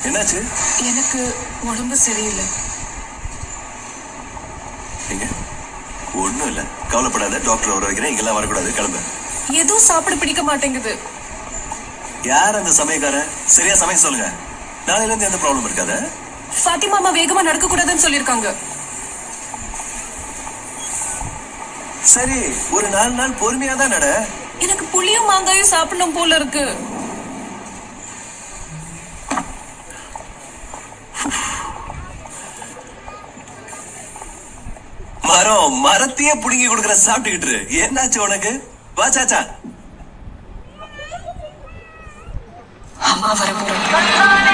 என்னாச்சு எனக்கு உடம்பு சரியில்லை நீங்க ஒண்ணும் இல்ல கவலைப்படாத டாக்டர் வர வைக்கிறேன் இங்கெல்லாம் வரக்கூடாது கிளம்பு எதுவும் சாப்பிட பிடிக்க மாட்டேங்குது யார் அந்த சமயக்காரன் சரியா சமைக்க சொல்லுங்க நாளையில இருந்து எந்த ப்ராப்ளம் இருக்காத ஃபாத்திமா வேகமா நடக்க கூடாதுன்னு சொல்லிருக்காங்க சரி ஒரு நாலு நாள் பொறுமையா தான் நட எனக்கு புளியும் மாங்காயும் சாப்பிடணும் போல இருக்கு மரம் மரத்தையே புடுங்கி கொடுக்குற சாப்பிட்டுக்கிட்டு இரு. என்னாச்சு உனக்கு வா சாச்சா அம்மா வர போறாங்க